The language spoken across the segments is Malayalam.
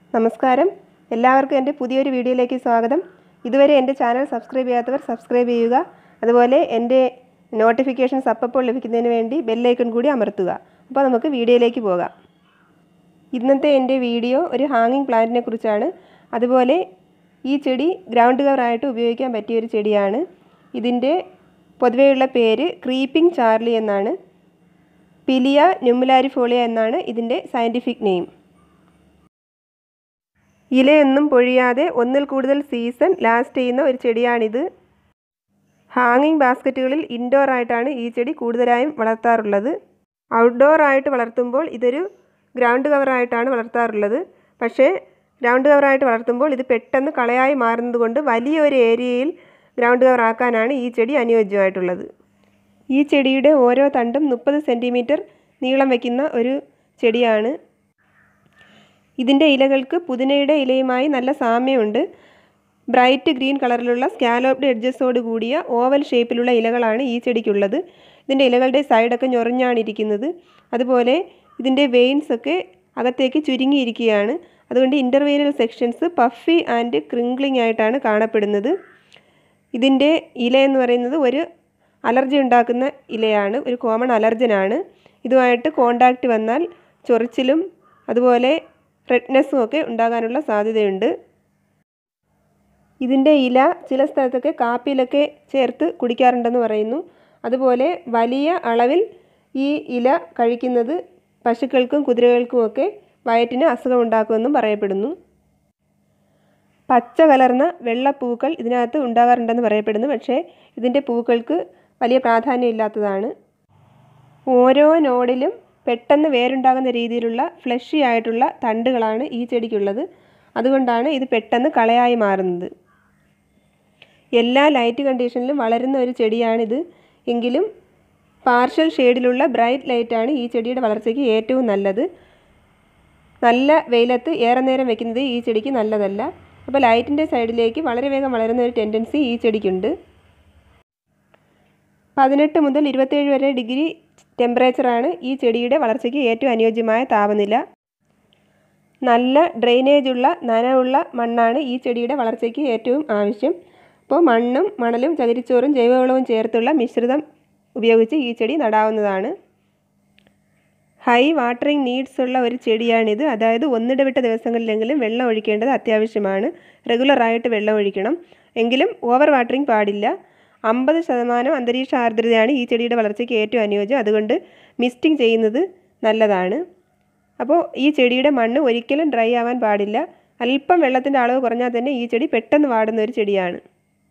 നമസ്കാരം എല്ലാവർക്കും എൻ്റെ പുതിയൊരു വീഡിയോയിലേക്ക് സ്വാഗതം ഇതുവരെ എൻ്റെ ചാനൽ സബ്സ്ക്രൈബ് ചെയ്യാത്തവർ സബ്സ്ക്രൈബ് ചെയ്യുക അതുപോലെ എൻ്റെ നോട്ടിഫിക്കേഷൻസ് അപ്പപ്പോൾ ലഭിക്കുന്നതിന് വേണ്ടി ബെല്ലൈക്കൺ കൂടി അമർത്തുക അപ്പോൾ നമുക്ക് വീഡിയോയിലേക്ക് പോകാം ഇന്നത്തെ എൻ്റെ വീഡിയോ ഒരു ഹാങ്ങിങ് പ്ലാന്റിനെ കുറിച്ചാണ് അതുപോലെ ഈ ചെടി ഗ്രൗണ്ട് കവറായിട്ട് ഉപയോഗിക്കാൻ പറ്റിയ ഒരു ചെടിയാണ് ഇതിൻ്റെ പൊതുവെയുള്ള പേര് ക്രീപ്പിംഗ് ചാർലി എന്നാണ് പിലിയ ന്യൂമുലാരിഫോളിയ എന്നാണ് ഇതിൻ്റെ സയൻറ്റിഫിക് നെയിം ഇലയൊന്നും പൊഴിയാതെ ഒന്നിൽ കൂടുതൽ സീസൺ ലാസ്റ്റ് ചെയ്യുന്ന ഒരു ചെടിയാണിത് ഹാങ്ങിങ് ബാസ്ക്കറ്റുകളിൽ ഇൻഡോർ ആയിട്ടാണ് ഈ ചെടി കൂടുതലായും വളർത്താറുള്ളത് ഔട്ട്ഡോർ ആയിട്ട് വളർത്തുമ്പോൾ ഇതൊരു ഗ്രൗണ്ട് കവറായിട്ടാണ് വളർത്താറുള്ളത് പക്ഷേ ഗ്രൗണ്ട് കവറായിട്ട് വളർത്തുമ്പോൾ ഇത് പെട്ടെന്ന് കളയായി മാറുന്നത് കൊണ്ട് വലിയൊരു ഏരിയയിൽ ഗ്രൗണ്ട് കവർ ആക്കാനാണ് ഈ ചെടി അനുയോജ്യമായിട്ടുള്ളത് ഈ ചെടിയുടെ ഓരോ തണ്ടും മുപ്പത് സെൻറ്റിമീറ്റർ നീളം വയ്ക്കുന്ന ഒരു ചെടിയാണ് ഇതിൻ്റെ ഇലകൾക്ക് പുതിനയുടെ ഇലയുമായി നല്ല സാമ്യമുണ്ട് ബ്രൈറ്റ് ഗ്രീൻ കളറിലുള്ള സ്കാലോപ്ഡ് എഡ്ജസോട് കൂടിയ ഓവൽ ഷേപ്പിലുള്ള ഇലകളാണ് ഈ ചെടിക്കുള്ളത് ഇതിൻ്റെ ഇലകളുടെ സൈഡൊക്കെ ഞൊറിഞ്ഞാണ് ഇരിക്കുന്നത് അതുപോലെ ഇതിൻ്റെ വെയിൻസ് ഒക്കെ അകത്തേക്ക് ചുരുങ്ങിയിരിക്കുകയാണ് അതുകൊണ്ട് interveinal sections puffy and crinkling ആയിട്ടാണ് കാണപ്പെടുന്നത് ഇതിൻ്റെ ഇല എന്ന് പറയുന്നത് ഒരു അലർജി ഉണ്ടാക്കുന്ന ഇലയാണ് ഒരു കോമൺ അലർജനാണ് ഇതുമായിട്ട് കോണ്ടാക്റ്റ് വന്നാൽ ചൊറിച്ചിലും അതുപോലെ റെഡ്നെസ്സും ഒക്കെ ഉണ്ടാകാനുള്ള സാധ്യതയുണ്ട് ഇതിൻ്റെ ഇല ചില സ്ഥലത്തൊക്കെ കാപ്പിയിലൊക്കെ ചേർത്ത് കുടിക്കാറുണ്ടെന്ന് പറയുന്നു അതുപോലെ വലിയ അളവിൽ ഈ ഇല കഴിക്കുന്നത് പശുക്കൾക്കും കുതിരകൾക്കുമൊക്കെ വയറ്റിന് അസുഖമുണ്ടാക്കുമെന്നും പറയപ്പെടുന്നു പച്ച കലർന്ന വെള്ളപ്പൂക്കൾ ഇതിനകത്ത് ഉണ്ടാകാറുണ്ടെന്ന് പറയപ്പെടുന്നു പക്ഷേ ഇതിൻ്റെ പൂക്കൾക്ക് വലിയ പ്രാധാന്യമില്ലാത്തതാണ് ഓരോ നോഡിലും പെട്ടെന്ന് വേരുണ്ടാകുന്ന രീതിയിലുള്ള ഫ്ലഷി ആയിട്ടുള്ള തണ്ടുകളാണ് ഈ ചെടിക്കുള്ളത് അതുകൊണ്ടാണ് ഇത് പെട്ടെന്ന് കളയായി മാറുന്നത് എല്ലാ ലൈറ്റ് കണ്ടീഷനിലും വളരുന്ന ഒരു ചെടിയാണിത് എങ്കിലും പാർഷ്യൽ ഷെയ്ഡിലുള്ള ബ്രൈറ്റ് ലൈറ്റാണ് ഈ ചെടിയുടെ വളർച്ചയ്ക്ക് ഏറ്റവും നല്ലത് നല്ല വെയിലത്ത് ഏറെ നേരം വെക്കുന്നത് ഈ ചെടിക്ക് നല്ലതല്ല അപ്പോൾ ലൈറ്റിൻ്റെ സൈഡിലേക്ക് വളരെ വേഗം വളരുന്ന ഒരു ടെൻഡൻസി ഈ ചെടിക്കുണ്ട് പതിനെട്ട് മുതൽ ഇരുപത്തേഴ് വരെ ഡിഗ്രി ടെമ്പറേച്ചറാണ് ഈ ചെടിയുടെ വളർച്ചയ്ക്ക് ഏറ്റവും അനുയോജ്യമായ താപനില നല്ല ഡ്രെയിനേജുള്ള നനവുള്ള മണ്ണാണ് ഈ ചെടിയുടെ വളർച്ചയ്ക്ക് ഏറ്റവും ആവശ്യം അപ്പോൾ മണ്ണും മണലും ചകിരിച്ചോറും ജൈവവളവും ചേർത്തുള്ള മിശ്രിതം ഉപയോഗിച്ച് ഈ ചെടി നടാവുന്നതാണ് ഹൈ വാട്ടറിങ് നീഡ്സ് ഉള്ള ഒരു ചെടിയാണിത് അതായത് ഒന്നിടവിട്ട ദിവസങ്ങളിലെങ്കിലും വെള്ളം ഒഴിക്കേണ്ടത് അത്യാവശ്യമാണ് റെഗുലറായിട്ട് വെള്ളം ഒഴിക്കണം എങ്കിലും ഓവർ വാട്ടറിങ് പാടില്ല അമ്പത് ശതമാനം അന്തരീക്ഷ ആർദ്രതയാണ് ഈ ചെടിയുടെ വളർച്ചയ്ക്ക് ഏറ്റവും അനുയോജ്യം അതുകൊണ്ട് മിസ്റ്റിംഗ് ചെയ്യുന്നത് നല്ലതാണ് അപ്പോൾ ഈ ചെടിയുടെ മണ്ണ് ഒരിക്കലും ഡ്രൈ ആവാൻ പാടില്ല അല്പം വെള്ളത്തിൻ്റെ അളവ് കുറഞ്ഞാൽ തന്നെ ഈ ചെടി പെട്ടെന്ന് വാടുന്ന ഒരു ചെടിയാണ്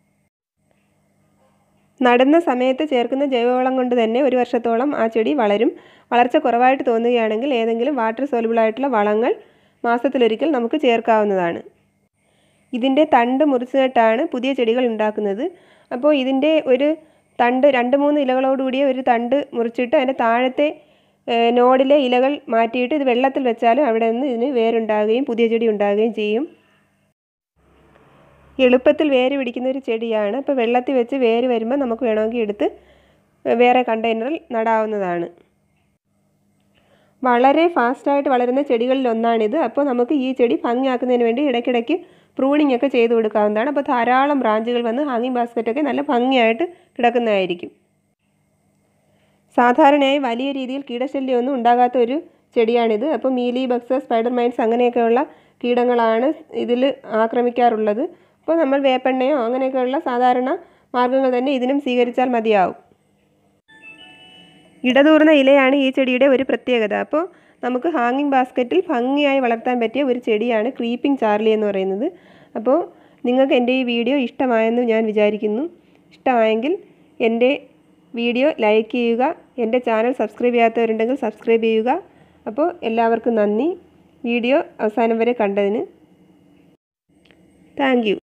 നടുന്ന സമയത്ത് ചേർക്കുന്ന ജൈവവളം കൊണ്ട് തന്നെ ഒരു വർഷത്തോളം ആ ചെടി വളരും വളർച്ച കുറവായിട്ട് തോന്നുകയാണെങ്കിൽ ഏതെങ്കിലും വാട്ടർ സോലുബിളായിട്ടുള്ള വളങ്ങൾ മാസത്തിലൊരിക്കൽ നമുക്ക് ചേർക്കാവുന്നതാണ് ഇതിൻ്റെ തണ്ട് മുറിച്ചിട്ടാണ് പുതിയ ചെടികൾ ഉണ്ടാക്കുന്നത് അപ്പോൾ ഇതിൻ്റെ ഒരു തണ്ട് രണ്ട് മൂന്ന് ഇലകളോടുകൂടിയ ഒരു തണ്ട് മുറിച്ചിട്ട് അതിൻ്റെ താഴത്തെ നോഡിലെ ഇലകൾ മാറ്റിയിട്ട് ഇത് വെള്ളത്തിൽ വെച്ചാലും അവിടെ നിന്ന് ഇതിന് വേരുണ്ടാകുകയും പുതിയ ചെടി ഉണ്ടാകുകയും ചെയ്യും എളുപ്പത്തിൽ വേര് പിടിക്കുന്ന ഒരു ചെടിയാണ് അപ്പോൾ വെള്ളത്തിൽ വെച്ച് വേര് വരുമ്പോൾ നമുക്ക് വേണമെങ്കിൽ എടുത്ത് വേറെ കണ്ടെയ്നറിൽ നടാവുന്നതാണ് വളരെ ഫാസ്റ്റായിട്ട് വളരുന്ന ചെടികളിൽ ഒന്നാണിത് അപ്പോൾ നമുക്ക് ഈ ചെടി ഭംഗിയാക്കുന്നതിന് വേണ്ടി ഇടയ്ക്കിടയ്ക്ക് പ്രൂണിംഗ് ഒക്കെ ചെയ്ത് കൊടുക്കാവുന്നതാണ് അപ്പോൾ ധാരാളം ബ്രാഞ്ചുകൾ വന്ന് ഹാങ്ങിങ് ബാസ്ക്കറ്റൊക്കെ നല്ല ഭംഗിയായിട്ട് കിടക്കുന്നതായിരിക്കും സാധാരണയായി വലിയ രീതിയിൽ കീടശല്യമൊന്നും ഉണ്ടാകാത്ത ഒരു ചെടിയാണിത് അപ്പോൾ മീലി ബക്സ് സ്പൈഡർ മൈൻസ് അങ്ങനെയൊക്കെയുള്ള കീടങ്ങളാണ് ഇതിൽ ആക്രമിക്കാറുള്ളത് അപ്പോൾ നമ്മൾ വേപ്പെണ്ണയോ അങ്ങനെയൊക്കെയുള്ള സാധാരണ മാർഗ്ഗങ്ങൾ തന്നെ ഇതിനും സ്വീകരിച്ചാൽ മതിയാവും ഇടതൂർന്ന ഇലയാണ് ഈ ചെടിയുടെ ഒരു പ്രത്യേകത അപ്പോൾ നമുക്ക് ഹാങ്ങിങ് ബാസ്ക്കറ്റിൽ ഭംഗിയായി വളർത്താൻ പറ്റിയ ഒരു ചെടിയാണ് ക്രീപ്പിംഗ് ചാർലി എന്ന് പറയുന്നത് അപ്പോൾ നിങ്ങൾക്ക് എൻ്റെ ഈ വീഡിയോ ഇഷ്ടമായെന്ന് ഞാൻ വിചാരിക്കുന്നു ഇഷ്ടമായെങ്കിൽ എൻ്റെ വീഡിയോ ലൈക്ക് ചെയ്യുക എൻ്റെ ചാനൽ സബ്സ്ക്രൈബ് ചെയ്യാത്തവരുണ്ടെങ്കിൽ സബ്സ്ക്രൈബ് ചെയ്യുക അപ്പോൾ എല്ലാവർക്കും നന്ദി വീഡിയോ അവസാനം വരെ കണ്ടതിന് താങ്ക്